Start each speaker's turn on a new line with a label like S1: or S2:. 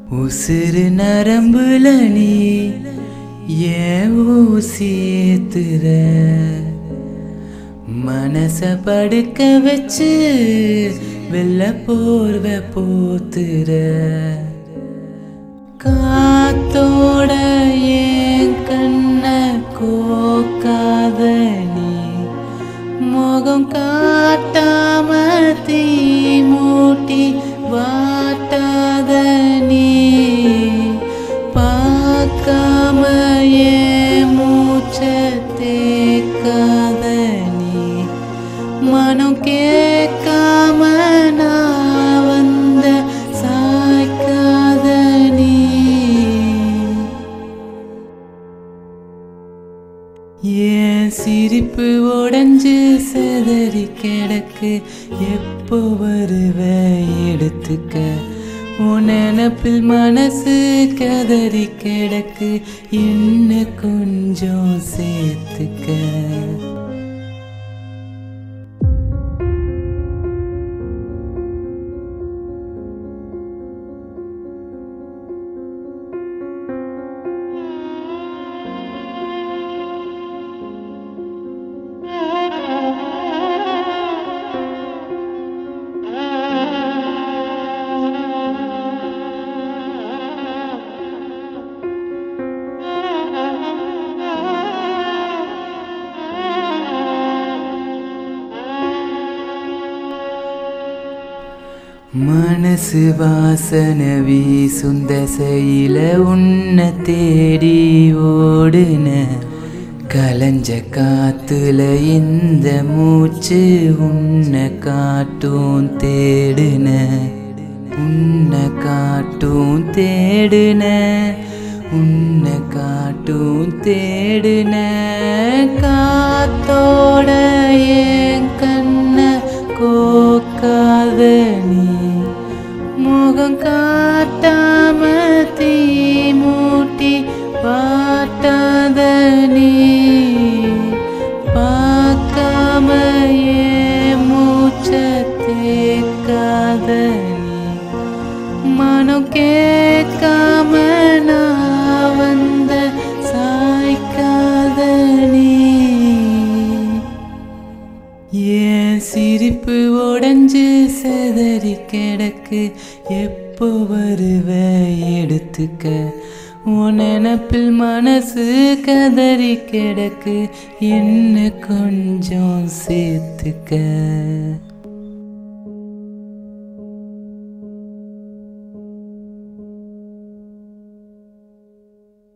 S1: உசிறு நரம்புல நீ ஏன் ஊசியேத்துற மனச படுக்க வச்சு வெள்ள போர்வ போத்துற காத்தோட ஏன் கண்ண கோக்காத நீ முகம் காட்டாம தீ மூட்டி வாட்டாத நீ பார்க்காம ஏன் மூச்ச தேக்காத நீ மனம் கேட்காம நான் வந்த சாய்க்காத நீ ஏன் சிரிப்பு உடைஞ்சு செதறி கிடக்கு எப்போ வருவ எடுத்துக்க உன் நினப்பில் மனசு கதறி கிடக்கு இன்னும் கொஞ்சம் சேர்த்துக்க மனசு வாசன வீசும் தசையில உன்னை தேடி ஓடுன கலஞ்ச காத்துல இந்த மூச்சு உன்னை காட்டும் தேடுன உன்னை காட்டும் தேடுன உன்னை காட்டும் தேடுன காத்தோட என் கண்ண கோக்காத நீ முகம் காட்டாம தீ மூட்டி வாட்டாத நீ பார்க்காம ஏன் மூச்ச தேக்காத நீ மனம் கேட்காம நான் வந்த சாய்க்காத நீ ஏன் சிரிப்பு உடைஞ்சு செதறி கிடக்கு எப்போ வருவ எடுத்துக்க உன் நினப்பில் மனசு கதறி கிடக்கு என்ன கொஞ்சம் சேர்த்துக்க